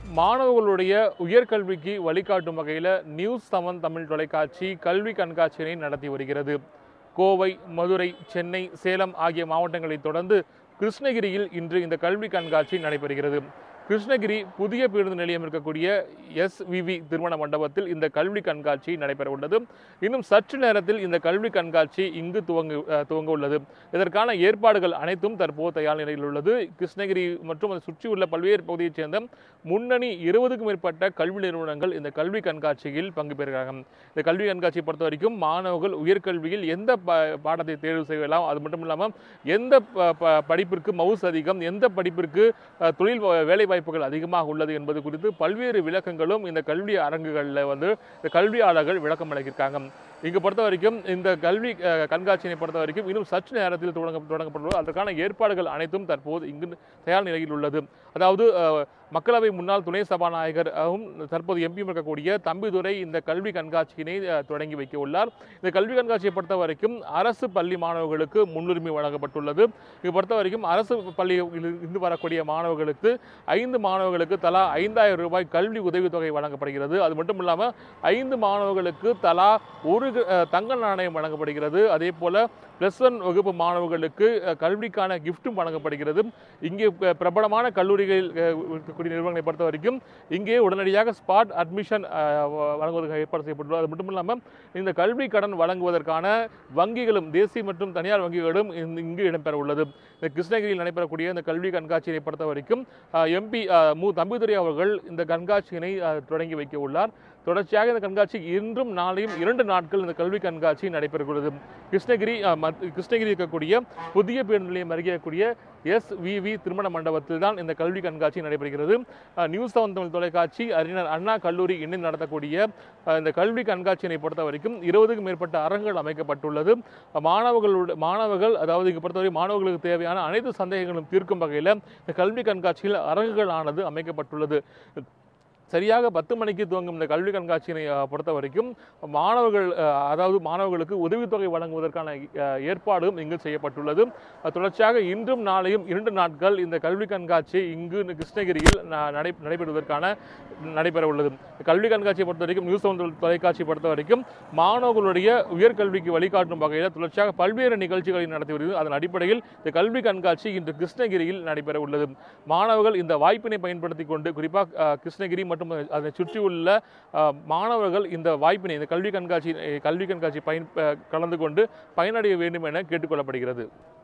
மாணவர்களுடைய உயர்கல்விக்கு வழிகாட்டும் வகையில் நியூஸ் செவன் தமிழ் தொலைக்காட்சி கல்வி கண்காட்சியினை நடத்தி வருகிறது கோவை மதுரை சென்னை சேலம் ஆகிய மாவட்டங்களைத் தொடர்ந்து கிருஷ்ணகிரியில் இன்று இந்த கல்வி கண்காட்சி நடைபெறுகிறது கிருஷ்ணகிரி புதிய பேருந்து நிலையம் இருக்கக்கூடிய எஸ்விவி திருமண மண்டபத்தில் இந்த கல்வி கண்காட்சி நடைபெற உள்ளது இன்னும் சற்று நேரத்தில் இந்த கல்வி கண்காட்சி இங்கு துவங்க அஹ், துவங்க உள்ளது இதற்கான ஏற்பாடுகள் அனைத்தும் தற்போது தயார் நிலையில் உள்ளது கிருஷ்ணகிரி மற்றும் அதை சுற்றியுள்ள பல்வேறு பகுதியைச் சேர்ந்த முன்னணி இருபதுக்கும் மேற்பட்ட கல்வி நிறுவனங்கள் இந்த கல்வி கண்காட்சியில் பங்கு பெறுகிறார்கள் இந்த கல்வி கண்காட்சியை பொறுத்த வரைக்கும் மாணவர்கள் உயர்கல்வியில் எந்த ப- பாடத்தை தேர்வு செய்யலாம் அது மட்டும் இல்லாமல் எந்த ப- ப- படிப்பிற்கு மவுஸ் அதிகம் எந்த படிப்பிற்கு அஹ், தொழில் வ- வேலை வாய்ப்புகள் அதிகமாக உள்ளது என்பது குறித்து பல்வேறு விளக்கங்களும் இந்த கல்வி அரங்குகளில் வந்து இந்த கல்வியாளர்கள் விளக்கம் அளிக்கிருக்காங்க இங்கு பொறுத்த வரைக்கும் இந்த கல்வி அஹ், கண்காட்சியினை பொறுத்த வரைக்கும் இன்னும் சற்று நேரத்தில் தொடங்க தொடங்கப்பட்டுள்ளது அதற்கான ஏற்பாடுகள் அனைத்தும் தற்போது இங்கு தயார் நிலையில் உள்ளது அதாவது அஹ், மக்களவை முன்னாள் துணை சபாநாயகர் ஆகவும் தற்போது எம்பியும் இருக்கக்கூடிய தம்பிதுரை இந்த கல்வி கண்காட்சியினை அஹ், தொடங்கி வைக்க உள்ளார் இந்த கல்வி கண்காட்சியை பொறுத்த வரைக்கும் அரசு பள்ளி மாணவர்களுக்கு முன்னுரிமை வழங்கப்பட்டுள்ளது இது பொறுத்த வரைக்கும் அரசு பள்ளியில் இருந்து வரக்கூடிய மாணவர்களுக்கு ஐந்து மாணவர்களுக்கு தலா ஐந்தாயிரம் ரூபாய் கல்வி உதவித்தொகை வழங்கப்படுகிறது அது மட்டும் இல்லாமல் ஐந்து மாணவர்களுக்கு தலா ஒரு அஹ், தங்க நாணயம் வழங்கப்படுகிறது அதே போல ப்ளஸ் ஒன் வகுப்பு மாணவர்களுக்கு அஹ், கல்விக்கான கிஃப்ட்டும் வழங்கப்படுகிறது இங்கே ப- பிரபலமான கல்லூரிகளில் அஹ், இருக்கக்கூடிய நிறுவனங்களை பொறுத்த வரைக்கும் இங்கே உடனடியாக ஸ்பாட் அட்மிஷன் வழங்குவதற்கு ஏற்பாடு செய்யப்பட்டுள்ளது அது மட்டும் இல்லாமல் இந்த கல்வி கடன் வழங்குவதற்கான வங்கிகளும் தேசிய மற்றும் தனியார் வங்கிகளும் இந்த- இங்கு இடம்பெற உள்ளது இந்த கிருஷ்ணகிரியில் நடைபெறக்கூடிய இந்த கல்வி கண்காட்சியை பொறுத்த வரைக்கும் எம்பி மு தம்பிதுரை அவர்கள் இந்த கண்காட்சியினை அஹ், தொடங்கி வைக்க உள்ளார் தொடர்ச்சியாக இந்த கண்காட்சி இன்றும் நாளையும் இரண்டு நாட்கள் இந்த கல்வி கண்காட்சி நடைபெறுகிறது கிருஷ்ணகிரி அஹ், மத்- கிருஷ்ணகிரி இருக்கக்கூடிய புதிய பேருந்து நிலையம் அருகே இருக்கக்கூடிய எஸ்விவி திருமண மண்டபத்தில் தான் இந்த கல்வி கண்காட்சி நடைபெறுகிறது அஹ், நியூஸ் செவன் தமிழ் தொலைக்காட்சி அறிஞர் அண்ணா கல்லூரி இணைந்து நடத்தக்கூடிய அஹ், இந்த கல்வி கண்காட்சியினை பொறுத்த வரைக்கும் இருபதுக்கும் மேற்பட்ட அரங்குகள் அமைக்கப்பட்டுள்ளது மாணவர்களோட மாணவர்கள் அதாவது இங்கு பொறுத்தவரை மாணவர்களுக்கு தேவையான அனைத்து சந்தேகங்களும் தீர்க்கும் வகையில் இந்த கல்வி கண்காட்சியில் அரங்குகள் ஆனது அமைக்கப்பட்டுள்ளது சரியாக பத்து மணிக்கு துவங்கும் இந்த கல்வி கண்காட்சியினை அஹ், பொறுத்த வரைக்கும் மாணவர்கள் அஹ், அதாவது மாணவர்களுக்கு உதவித்தொகை வழங்குவதற்கான அஹ், ஏற்பாடும் இங்கு செய்யப்பட்டுள்ளது அஹ், தொடர்ச்சியாக இன்றும் நாளையும் இரண்டு நாட்கள் இந்த கல்வி கண்காட்சி இங்கு இந்த கிருஷ்ணகிரியில் ந- நடை நடைபெறுவதற்கான நடைபெற உள்ளது இந்த கல்வி கண்காட்சியை பொறுத்த வரைக்கும் நியூஸ் செவன் தொலைக்காட்சி பொறுத்த வரைக்கும் மாணவர்களுடைய உயர்கல்விக்கு வழிகாட்டும் வகையில் தொடர்ச்சியாக பல்வேறு நிகழ்ச்சிகளை நடத்தி வருகிறது அதன் அடிப்படையில் இந்த கல்வி கண்காட்சி இன்று கிருஷ்ணகிரியில் நடைபெற உள்ளது மாணவர்கள் இந்த வாய்ப்பினை பயன்படுத்தி கொண்டு குறிப்பாக அஹ், கிருஷ்ணகிரி மற்றும் அதை சுற்றியுள்ள அஹ், மாணவர்கள் இந்த வாய்ப்பினை இந்த கல்வி கண்காட்சி கல்வி கண்காட்சி பயன் அஹ், கலந்து கொண்டு பயனடைய வேண்டும் என கேட்டுக்கொள்ளப்படுகிறது